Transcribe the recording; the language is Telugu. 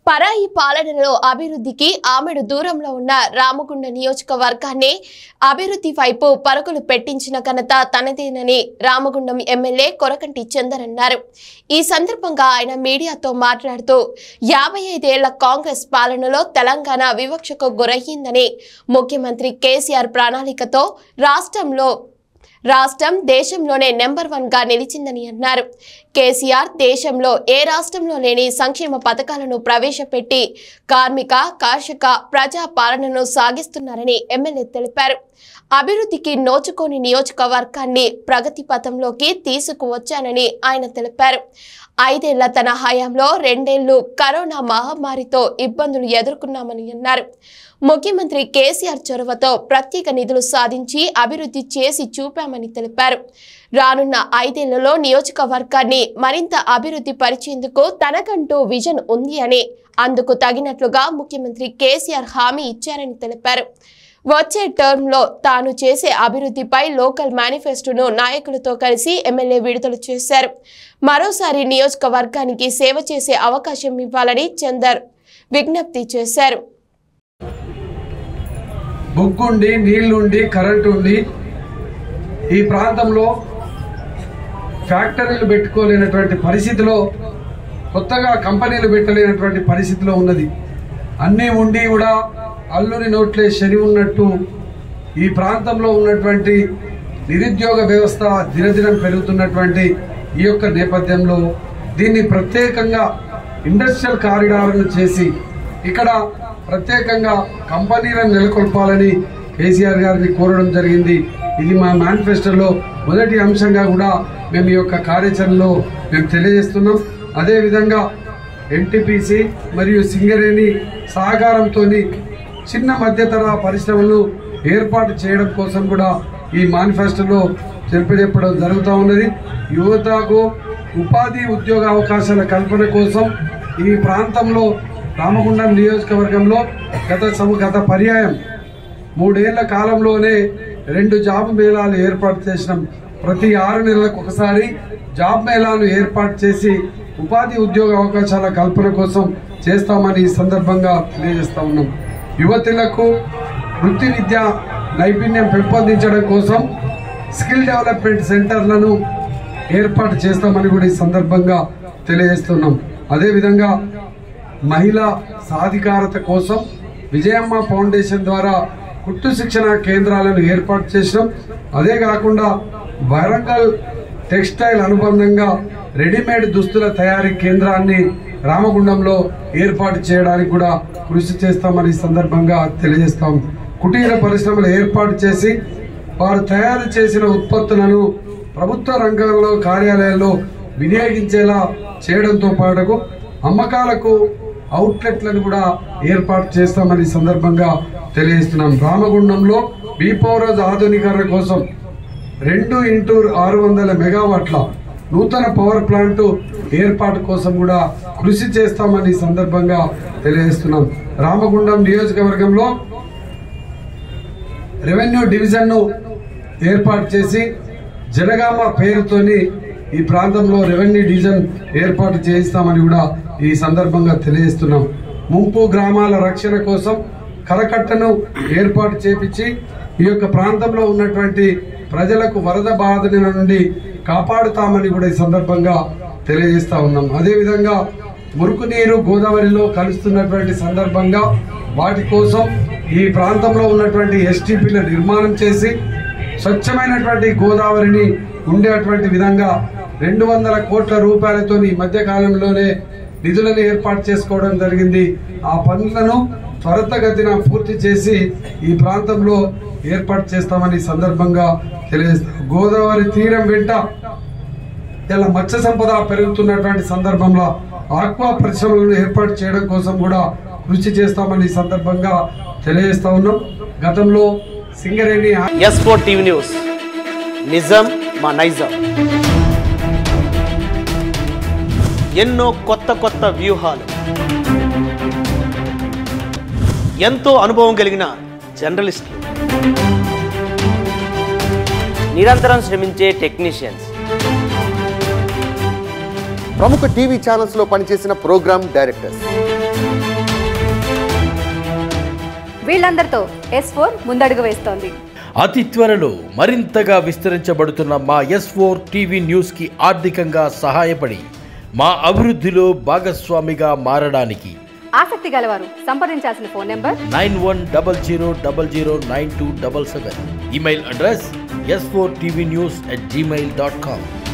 పరాయి పాలనలో అభివృద్ధికి ఆమెడు దూరంలో ఉన్న రామగుండ నియోజకవర్గాన్ని అభివృద్ధి వైపు పరుగులు పెట్టించిన ఘనత తనదేనని రామగుండం ఎమ్మెల్యే కొరకంటి చందర్ అన్నారు ఈ సందర్భంగా ఆయన మీడియాతో మాట్లాడుతూ యాభై ఐదేళ్ల కాంగ్రెస్ పాలనలో తెలంగాణ వివక్షకు గురయ్యిందని ముఖ్యమంత్రి కేసీఆర్ ప్రణాళికతో రాష్ట్రంలో రాష్ట్రం దేశంలోనే నెంబర్ వన్ గా నిలిచిందని అన్నారు కేసీఆర్ దేశంలో ఏ రాష్ట్రంలో లేని సంక్షేమ పథకాలను ప్రవేశపెట్టి కార్మిక కర్షక ప్రజా పాలనను సాగిస్తున్నారని ఎమ్మెల్యే తెలిపారు అభివృద్ధికి నోచుకోని నియోజకవర్గాన్ని ప్రగతి పథంలోకి తీసుకువచ్చానని ఆయన తెలిపారు ఐదేళ్ల తన హయాంలో రెండేళ్లు కరోనా మహమ్మారితో ఇబ్బందులు ఎదుర్కొన్నామని అన్నారు ముఖ్యమంత్రి కేసీఆర్ చొరవతో ప్రత్యేక నిధులు సాధించి అభివృద్ధి చేసి చూపామని తెలిపారు రానున్న ఐదేళ్లలో నియోజకవర్గాన్ని మరింత అభివృద్ధి పరిచేందుకు తనకంటూ విజన్ ఉంది అని అందుకు తగినట్లుగా ముఖ్యమంత్రి కేసీఆర్ హామీ ఇచ్చారని తెలిపారు వచ్చే టర్మ్లో తాను చేసే అభివృద్ధిపై లోకల్ మేనిఫెస్టోను నాయకులతో కలిసి ఎమ్మెల్యే విడుదల చేశారు మరోసారి నియోజకవర్గానికి సేవ చేసే అవకాశం ఇవ్వాలని చందర్ విజ్ఞప్తి చేశారు బొగ్గుండి నీళ్లుండి కరెంటు ఉండి ఈ ప్రాంతంలో ఫ్యాక్టరీలు పెట్టుకోలేనటువంటి పరిస్థితిలో కొత్తగా కంపెనీలు పెట్టలేనటువంటి పరిస్థితిలో ఉన్నది అన్నీ ఉండి కూడా అల్లుని నోట్లే శని ఉన్నట్టు ఈ ప్రాంతంలో ఉన్నటువంటి నిరుద్యోగ వ్యవస్థ దినదినం పెరుగుతున్నటువంటి ఈ యొక్క నేపథ్యంలో దీన్ని ప్రత్యేకంగా ఇండస్ట్రియల్ కారిడార్ను చేసి ఇక్కడ ప్రత్యేకంగా కంపెనీలను నెలకొల్పాలని కేసీఆర్ గారిని కోరడం జరిగింది ఇది మా మేనిఫెస్టోలో మొదటి అంశంగా కూడా మేము ఈ యొక్క కార్యాచరణలో మేము తెలియజేస్తున్నాం అదేవిధంగా ఎన్టీపీసీ మరియు సింగరేణి సహకారంతో చిన్న మధ్యతర పరిశ్రమలను ఏర్పాటు చేయడం కోసం కూడా ఈ మేనిఫెస్టోలో చెప్పడం జరుగుతూ ఉన్నది యువతకు ఉపాధి ఉద్యోగ అవకాశాల కల్పన కోసం ఈ ప్రాంతంలో రామగుండం నియోజకవర్గంలో గత సమ- గత పర్యాయం మూడేళ్ల కాలంలోనే రెండు జాబ్ మేళాలు ఏర్పాటు చేసినాం ప్రతి ఆరు నెలలకు ఒకసారి జాబ్ మేళాలు ఏర్పాటు చేసి ఉపాధి ఉద్యోగ అవకాశాల కల్పన కోసం చేస్తామని ఈ సందర్భంగా తెలియజేస్తా ఉన్నాం యువతులకు వృత్తి విద్య నైపుణ్యం పెంపొందించడం కోసం స్కిల్ డెవలప్మెంట్ సెంటర్లను ఏర్పాటు చేస్తామని కూడా ఈ సందర్భంగా తెలియజేస్తున్నాం అదేవిధంగా మహిళా సాధికారత కోసం విజయమ్మ ఫౌండేషన్ ద్వారా కుట్టు శిక్షణ కేంద్రాలను ఏర్పాటు చేసినాం అదే కాకుండా వరంగల్ టెక్స్టైల్ అనుబంధంగా రెడీమేడ్ దుస్తుల తయారీ కేంద్రాన్ని రామగుండంలో ఏర్పాటు చేయడానికి కూడా కృషి చేస్తామని ఈ సందర్భంగా తెలియజేస్తాం కుటీర పరిశ్రమలు ఏర్పాటు చేసి వారు తయారు చేసిన ఉత్పత్తులను ప్రభుత్వ రంగంలో కార్యాలయాల్లో వినియోగించేలా చేయడంతో పాటుకు అమ్మకాలకు అవుట్లెట్లను కూడా ఏర్పాటు చేస్తామని ఈ సందర్భంగా తెలియజేస్తున్నాం రామగుండంలో బీపోరోజ్ ఆధునీకరణ కోసం రెండు ఇంటూ ఆరు వందల మెగావాట్ల నూతన పవర్ ప్లాంట్ ఏర్పాటు కోసం కూడా కృషి చేస్తామని ఈ సందర్భంగా తెలియజేస్తున్నాం రామగుండం నియోజకవర్గంలో రెవెన్యూ డివిజన్ ను ఏర్పాటు చేసి జనగామ పేరుతోని ఈ ప్రాంతంలో రెవెన్యూ డివిజన్ ఏర్పాటు చేయిస్తామని కూడా ఈ సందర్భంగా తెలియజేస్తున్నాం ముంపు గ్రామాల రక్షణ కోసం కరకట్టను ఏర్పాటు చేపించి ఈ యొక్క ప్రాంతంలో ఉన్నటువంటి ప్రజలకు వరద బాధల నుండి కాపాడుతామని కూడా ఈ సందర్భంగా తెలియజేస్తా ఉన్నాం అదేవిధంగా మురుకు నీరు గోదావరిలో కలుస్తున్నటువంటి సందర్భంగా వాటి కోసం ఈ ప్రాంతంలో ఉన్నటువంటి ఎస్టీపీల నిర్మాణం చేసి స్వచ్ఛమైనటువంటి గోదావరిని ఉండేటువంటి విధంగా రెండు వందల కోట్ల రూపాయలతో ఈ మధ్య కాలంలోనే నిధులను ఏర్పాటు చేసుకోవడం జరిగింది ఆ పనులను త్వరితగతిన పూర్తి చేసి ఈ ప్రాంతంలో ఏర్పాటు చేస్తామని ఈ సందర్భంగా తెలియజేస్తాం గోదావరి తీరం వెంట ఇలా మత్స్య సంపద పెరుగుతున్నటువంటి సందర్భంలో ఆక్వా పరిశ్రమలను ఏర్పాటు చేయడం కోసం కూడా కృషి చేస్తామని ఈ సందర్భంగా తెలియజేస్తా ఉన్నాం గతంలో Singareni S four TV news నిజం మా నైజం ఎన్నో కొత్త కొత్త వ్యూహాలు ఎంతో అనుభవం కలిగిన జర్నలిస్టులు నిరంతరం శ్రమించే టెక్నీషియన్స్ ప్రముఖ టీవీ ఛానల్స్ లో పనిచేసిన ప్రోగ్రామ్ డైరెక్టర్స్ వీళ్ళందరితో ఎస్ ఫోర్ ముందడుగు వేస్తోంది అతి త్వరలో మరింతగా విస్తరించబడుతున్న మా ఎస్ ఫోర్ టీవీ న్యూస్కి ఆర్థికంగా సహాయపడి మా అభివృద్ధిలో భాగస్వామిగా మారడానికి ఆసక్తి గలవారు సంప్రదించాల్సిన phone number nine one double zero double zero nine two double seven email address S four TV news at Gmail dot com